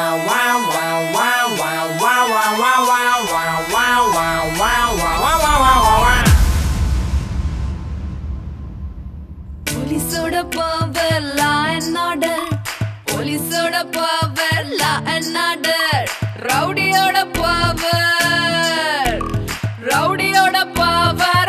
போலீஸோட power law and order போலீஸோட power law and order ரவுடியோட பவர் ரவுடியோட பவர்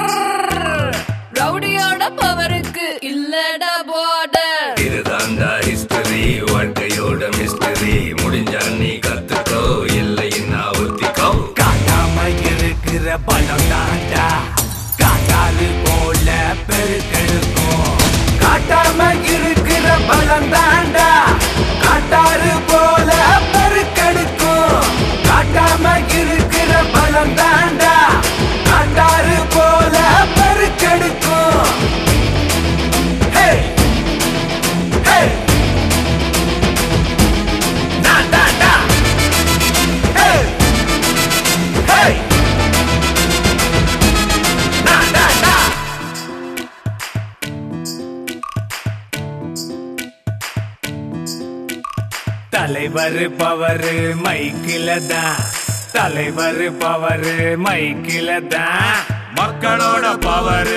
ரவுடியோட பவருக்கு இல்லடா பார்டர் இதுதான்டா ஹிஸ்டரி வாழ்க்கையோட மிஸ்டரி முடிஞ்சா நீ கத்துக்கோ இல்லைன்னா ஒத்திக்கோ காட்டாம இருக்கிற பலம் தாண்டா காட்டாறு போல பெருக்கெடுக்கும் காட்டாம இருக்கிற பலம் தாண்டா காட்டாறு போல பெருக்கெடுக்கும் காட்டாம இருக்கிற பலம் தாண்டா காட்டாறு போல பெருக்கெடுக்கும் Hey! Hey! நான் தாண்டா Hey! Hey! நான் தாண்டா தலைவர் பவர் மைக்கில தான் தலைவர் பவர் மைக்கில தான் மக்களோட பவர்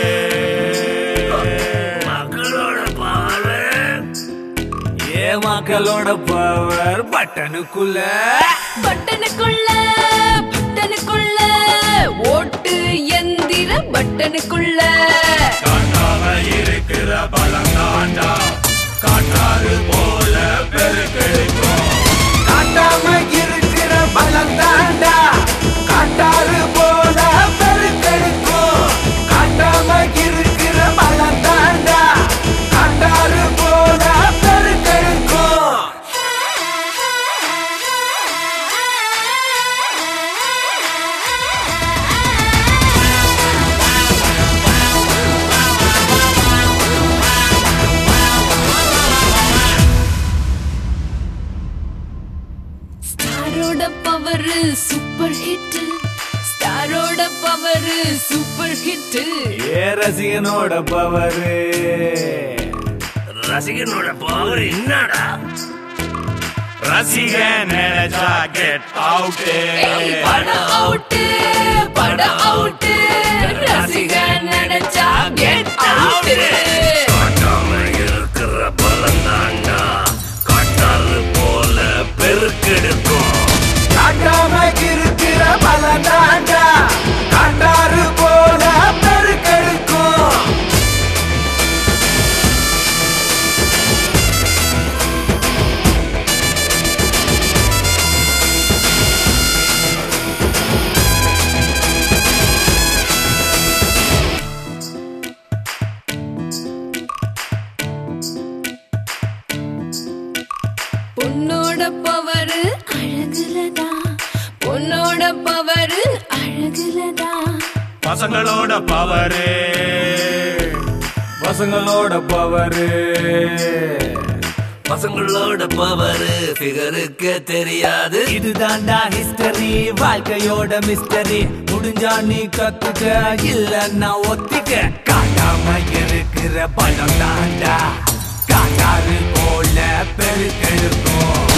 மக்களோட பவர் ஏ மக்களோட பவர் பட்டனுக்குள்ள பட்டனுக்குள்ள பட்டனுக்குள்ள ஓட்டு எந்திர பட்டனுக்குள்ள காட்டாம இருக்கிற பலம் தாண்டா காட்டாறு போல பெருக்கெடுக்கும் காட்டாம இருக்கிற பலம் தாண்டா காட்டாறு போல பெருக்கெடுக்கும் காட்டாம இருக்கிற பலம் தாண்டா காட்டாறு போல பெருக்கெடுக்கும் ஸ்டாரோட பவர் சூப்பர் ஹிட் ஸ்டாரோட பவர் சூப்பர் ஹிட் ஏ ரசிகனோட பவரு ரசிகனோட பவர் என்னடா ரசிகன் நினைச்சா கெட் அவுட் பட அவுட் பட அவுட் ரசிகன் நினைச்சா கெட் அவுட் காட்டாம இருக்கிற பலம் தாண்டா காட்டாறு போல பெருக்கெடுக்கும் காட்டாம இருக்கிற பலனாண்டா காட்டாறு போல பெருக்கெடுக்கும் பொண்ணோட பவர் அழகுலதா பொண்ணோட பவர் அழகுலதா பசங்களோட பவரு பசங்களோட பவரு பசங்களோட பவர் ஃபிகருக்கு தெரியாது இதுதான்டா ஹிஸ்டரி வாழ்க்கையோட மிஸ்டரி முடிஞ்சா நீ கத்துக்க இல்லன்னா ஒத்திக்க காட்டாம இருக்கிற பலம் தாண்டா காட்டாறு போல பெருக்கெடுக்கும்